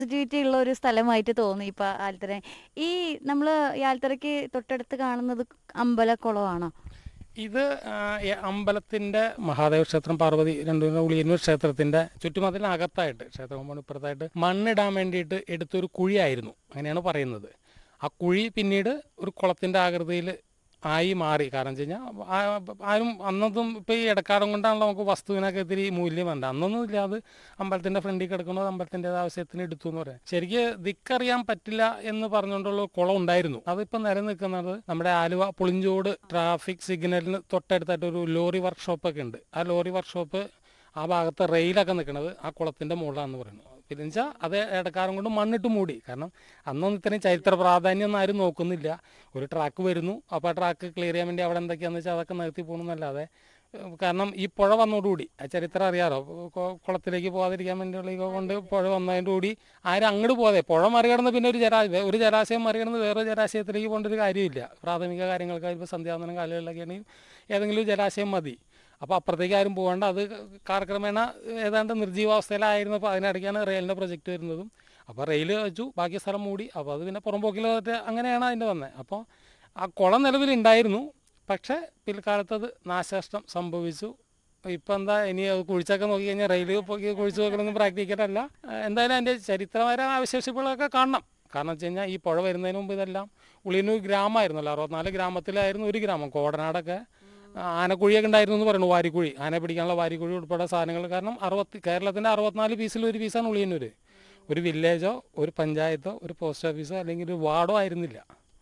positivity ഉള്ള ഒരു സ്ഥലമായിട്ട് തോന്നി ഇപ്പൊ ആൽത്തറ ഈ നമ്മള് ഈ ആൽത്തറയ്ക്ക് തൊട്ടടുത്ത് കാണുന്നത് അമ്പലക്കുളമാണോ ഇത് ആ, ഈ അമ്പലത്തിന്റെ മഹാദേവ ക്ഷേത്രം പാർവതി രണ്ടു ഉളിയന്നൂർ ക്ഷേത്രത്തിന്റെ ചുറ്റുമതിലിനകത്തായിട്ട് ക്ഷേത്ര കോമ്പൗണ്ട് ഇപ്പുറത്തായിട്ട് മണ്ണിടാൻ വേണ്ടിയിട്ട് എടുത്തൊരു കുഴിയായിരുന്നു അങ്ങനെയാണ് പറയുന്നത് ആ കുഴി പിന്നീട് ഒരു കുളത്തിന്റെ ആകൃതിയിൽ ആയി മാറി കാരണം വെച്ച് കഴിഞ്ഞാൽ ആ- ആരും അന്നതും ഇപ്പം ഈ ഇടക്കാലം കൊണ്ടാണല്ലോ നമുക്ക് വസ്തുവിനൊക്കെ ഇത്തിരി മൂല്യം വേണ്ട അന്നൊന്നും ഇല്ല അത് അമ്പലത്തിന്റെ ഫ്രണ്ടിൽ കിടക്കുന്നത് അമ്പലത്തിന്റെ ആവശ്യത്തിന് എടുത്തു എന്ന് പറയാം ശരിക്ക് ദിക്കറിയാൻ പറ്റില്ല എന്ന് പറഞ്ഞുകൊണ്ടുള്ള കുളം ഉണ്ടായിരുന്നു അതിപ്പോൾ നിലനിൽക്കുന്നത് നമ്മുടെ ആലുവ പുളിഞ്ചോട് ട്രാഫിക് സിഗ്നലിന് തൊട്ടടുത്തായിട്ട് ഒരു ലോറി വർക്ക്ഷോപ്പ് ഒക്കെ ഉണ്ട് ആ ലോറി വർക്ക്ഷോപ്പ് ആ ഭാഗത്തെ റെയിലൊക്കെ നിൽക്കുന്നത് ആ കുളത്തിന്റെ മുകളിലാണെന്ന് പറയുന്നു പിന്നെ വെച്ചാൽ അത് ഇടക്കാലം കൊണ്ട് മണ്ണിട്ട് മൂടി കാരണം അന്നൊന്നും ഇത്രയും ചരിത്ര പ്രാധാന്യം ഒന്നും ആരും നോക്കുന്നില്ല ഒരു ട്രാക്ക് വരുന്നു അപ്പോൾ ആ ട്രാക്ക് ക്ലിയർ ചെയ്യാൻ വേണ്ടി അവിടെ എന്തൊക്കെയാണെന്ന് വെച്ചാൽ അതൊക്കെ നിർത്തി പോകണമെന്നല്ലാതെ ഏഹ് കാരണം ഈ പുഴ വന്നതോടുകൂടി ആ ചരിത്രം അറിയാലോ കൊ- കുളത്തിലേക്ക് പോകാതിരിക്കാൻ വേണ്ടിയുള്ള ഈ കൊണ്ട് പുഴ വന്നതിൻ്റെ ആരും അങ്ങോട്ട് പോകാതെ പുഴ മറികടന്ന് പിന്നെ ഒരു ജലാശയം ഒരു ജലാശയം മറികടന്ന് വേറെ ജലാശയത്തിലേക്ക് പോകേണ്ട ഒരു കാര്യമില്ല പ്രാഥമിക കാര്യങ്ങൾക്ക് ഇപ്പോൾ സന്ധ്യാവന്തനം കാലുകളിലൊക്കെയാണെങ്കിൽ ഏതെങ്കിലും ഒരു ജലാശയം മതി അപ്പോൾ അപ്പുറത്തേക്ക് ആരും പോകേണ്ട അത് കാലക്രമേണ ഏതാണ്ട് നിർജീവാവസ്ഥയിലായിരുന്നപ്പോൾ അതിനിടയ്ക്കാണ് റെയിലിൻ്റെ പ്രൊജക്റ്റ് വരുന്നതും അപ്പോൾ റെയിൽ വെച്ചു ബാക്കി സ്ഥലം മൂടി അപ്പോൾ അത് പിന്നെ പുറംപോക്കിലോട്ട് അങ്ങനെയാണ് അതിൻ്റെ വന്നത് അപ്പോൾ ആ കുളം നിലവിലുണ്ടായിരുന്നു പക്ഷേ പിൽക്കാലത്ത് അത് നാശനഷ്ടം സംഭവിച്ചു ഇപ്പം എന്താ ഇനി അത് കുഴിച്ചൊക്കെ നോക്കി കഴിഞ്ഞാൽ റെയിൽ പോയി കുഴിച്ച് നോക്കണമെന്ന് പ്രാക്ടിക്കലല്ല എന്തായാലും അതിൻ്റെ ചരിത്രപരമായ അവശേഷിപ്പുകളൊക്കെ കാണണം കാരണം വെച്ച് കഴിഞ്ഞാൽ ഈ പുഴ വരുന്നതിന് മുമ്പ് ഇതെല്ലാം ഉളിയന്നൂർ ഗ്രാമമായിരുന്നല്ലോ അറുപത്തിനാല് ഗ്രാമത്തിലായിരുന്നു ഒരു ഗ്രാമം കോടനാടൊക്കെ ആനക്കുഴിയൊക്കെ ഉണ്ടായിരുന്നു എന്ന് പറയുന്നു വാരിക്കുഴി ആന പിടിക്കാനുള്ള വാരിക്കുഴി ഉൾപ്പെടെ സാധനങ്ങൾ കാരണം അറുപത്തി കേരളത്തിൻ്റെ അറുപത്തിനാല് പീസിൽ ഒരു പീസാണ് ഉളിയന്നൂർ ഒരു വില്ലേജോ ഒരു പഞ്ചായത്തോ ഒരു പോസ്റ്റ് ഓഫീസോ അല്ലെങ്കിൽ ഒരു വാർഡോ ആയിരുന്നില്ല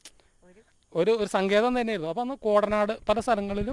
ഒരു ഒരു സങ്കേതം തന്നെയായിരുന്നു അപ്പോൾ അന്ന് കോടനാട് പല സ്ഥലങ്ങളിലും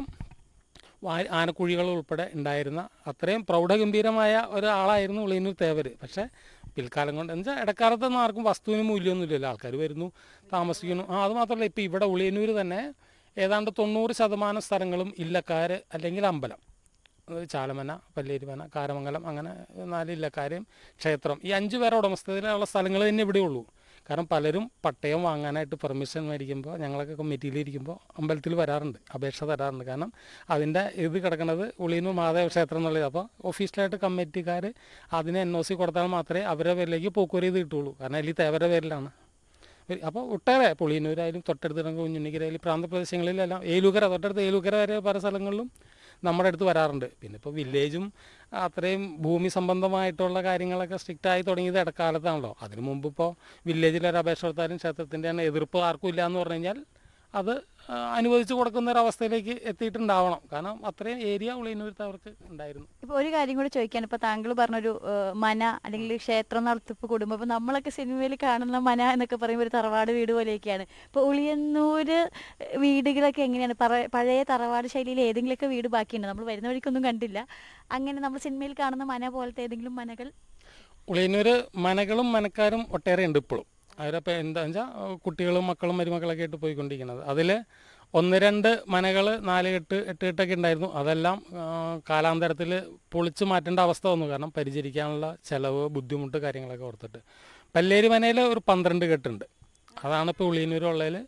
വാ- ആനക്കുഴികൾ ഉൾപ്പെടെ ഉണ്ടായിരുന്ന അത്രയും പ്രൗഢഗംഭീരമായ ഒരാളായിരുന്നു ഉളിയന്നൂർ തേവർ പക്ഷേ പിൽക്കാലം കൊണ്ട് എന്ന് വെച്ചാൽ ഇടക്കാലത്തൊന്നും ആർക്കും വസ്തുവിന് മൂല്യമൊന്നുമില്ലല്ലോ ആൾക്കാർ വരുന്നു താമസിക്കുന്നു ആ അത് മാത്രമല്ല ഇപ്പോൾ ഇവിടെ ഉളിയന്നൂർ തന്നെ ഏതാണ്ട് തൊണ്ണൂറ് ശതമാനം സ്ഥലങ്ങളും ഇല്ലക്കാർ അല്ലെങ്കിൽ അമ്പലം അത് ചാലമന പല്ലേരിമന കാരമംഗലം അങ്ങനെ നാല് ഇല്ലക്കാരെയും ക്ഷേത്രം ഈ അഞ്ച് പേരുടെ ഉടമസ്ഥതയിലുള്ള സ്ഥലങ്ങൾ തന്നെ ഇവിടെ ഉള്ളൂ കാരണം പലരും പട്ടയം വാങ്ങാനായിട്ട് പെർമിഷൻ മേടിക്കുമ്പോൾ ഞങ്ങളൊക്കെ കമ്മിറ്റിയിൽ ഇരിക്കുമ്പോൾ അമ്പലത്തിൽ വരാറുണ്ട് അപേക്ഷ തരാറുണ്ട് കാരണം അതിൻ്റെ ഇത് കിടക്കുന്നത് ഉളിയന്നൂർ മഹാദേവ ക്ഷേത്രം എന്നുള്ളത് അപ്പോൾ ഒഫീഷ്യലായിട്ട് കമ്മിറ്റിക്കാർ അതിന് എൻ ഒ സി കൊടുത്താൽ മാത്രമേ അവരുടെ പേരിലേക്ക് പോക്കൂരി ഇത് കിട്ടുള്ളൂ കാരണം അതിൽ തേവരുടെ പേരിലാണ് അപ്പോൾ ഒട്ടേറെ പുളിയന്നൂരായാലും തൊട്ടടുത്ത് കിടക്കുന്ന കുഞ്ഞുണ്ണിക്കരയായാലും പ്രാന്തപ്രദേശങ്ങളിലെല്ലാം ഏലൂക്കര തൊട്ടടുത്ത് ഏലൂക്കര വരെ പല സ്ഥലങ്ങളിലും നമ്മുടെ അടുത്ത് വരാറുണ്ട് പിന്നെ ഇപ്പോൾ വില്ലേജും അത്രയും ഭൂമി സംബന്ധമായിട്ടുള്ള കാര്യങ്ങളൊക്കെ സ്ട്രിക്റ്റ് ആയി തുടങ്ങിയത് ഇടക്കാലത്താണല്ലോ അതിനു മുമ്പ് ഇപ്പോൾ വില്ലേജിൽ ഒരു അപേക്ഷ കൊടുത്താലും ക്ഷേത്രത്തിൻ്റെ തന്നെ എതിർപ്പ് ആർക്കും ഇല്ല എന്ന് പറഞ്ഞു കഴിഞ്ഞാൽ അത് ആ, അനുവദിച്ചു കൊടുക്കുന്ന ഒരു അവസ്ഥയിലേക്ക് എത്തിയിട്ടുണ്ടാവണം കാരണം അത്രയും ഏരിയ ഉള്ളിനൂരത്ത് അവർക്ക് ഉണ്ടായിരുന്നു ഇപ്പൊ ഒരു കാര്യം കൂടി ചോദിക്കാൻ ഇപ്പൊ താങ്കൾ പറഞ്ഞൊരു ഏഹ്, മന അല്ലെങ്കിൽ ക്ഷേത്രം നടത്തിപ്പ് കുടുംബം ഇപ്പൊ നമ്മളൊക്കെ സിനിമയിൽ കാണുന്ന മന എന്നൊക്കെ പറയുമ്പോൾ ഒരു തറവാട് വീട് പോലെയൊക്കെയാണ് ഇപ്പൊ ഉളിയന്നൂര് വീടുകളൊക്കെ എങ്ങനെയാണ് പറ- പഴയ തറവാട് ശൈലിയിൽ ഏതെങ്കിലുമൊക്കെ വീട് ബാക്കിയുണ്ട് നമ്മൾ വരുന്ന വഴിക്കൊന്നും കണ്ടില്ല അങ്ങനെ നമ്മൾ സിനിമയിൽ കാണുന്ന മന പോലത്തെ ഏതെങ്കിലും മനകൾ ഉളിയന്നൂർ മനകളും മനക്കാരും ഒട്ടേറെ ഉണ്ട് ഇപ്പോഴും അവരപ്പോൾ എന്താ വെച്ചാൽ കുട്ടികളും മക്കളും മരുമക്കളൊക്കെ ആയിട്ട് പോയിക്കൊണ്ടിരിക്കുന്നത് അതിൽ ഒന്ന് രണ്ട് മനകൾ നാല് എട്ട് എട്ട് എട്ടൊക്കെ ഉണ്ടായിരുന്നു അതെല്ലാം കാലാന്തരത്തിൽ പൊളിച്ച് മാറ്റേണ്ട അവസ്ഥ വന്നു കാരണം പരിചരിക്കാനുള്ള ചിലവ് ബുദ്ധിമുട്ട് കാര്യങ്ങളൊക്കെ ഓർത്തിട്ട് പല്ലേരി മനയിൽ ഒരു പന്ത്രണ്ട് കെട്ടുണ്ട് അതാണ് ഇപ്പോൾ ഉള്ളിയന്നൂരുള്ളതിൽ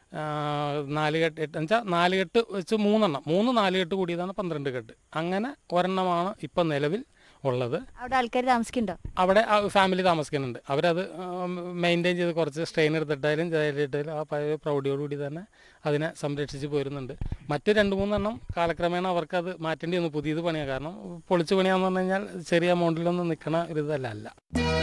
നാല് കെട്ട് എട്ട് വെച്ചാൽ നാല് കെട്ട് വെച്ച് മൂന്നെണ്ണം മൂന്ന് നാല് കെട്ട് കൂടിയതാണ് പന്ത്രണ്ട് കെട്ട് അങ്ങനെ ഒരെണ്ണമാണ് ഇപ്പം നിലവിൽ ഉള്ളത് അവിടെ ആൾക്കാർ താമസിക്കുന്നുണ്ടോ അവിടെ ആ ഫാമിലി താമസിക്കുന്നുണ്ട് അവരത് മെയിൻറ്റെയിൻ ചെയ്ത് കുറച്ച് സ്ട്രെയിൻ എടുത്തിട്ടായാലും ചെയ്തിട്ടായാലും ആ പഴയ പ്രൗഢിയോടുകൂടി തന്നെ അതിനെ സംരക്ഷിച്ച് പോരുന്നുണ്ട് മറ്റ് രണ്ട് മൂന്നെണ്ണം കാലക്രമേണ അവർക്കത് മാറ്റേണ്ടി വന്നു പുതിയത് പണിയാണ് കാരണം പൊളിച്ച് പണിയാന്ന് പറഞ്ഞു കഴിഞ്ഞാൽ ചെറിയ എമൗണ്ടിലൊന്നും നിൽക്കണ ഒരു ഇതല്ല അല്ല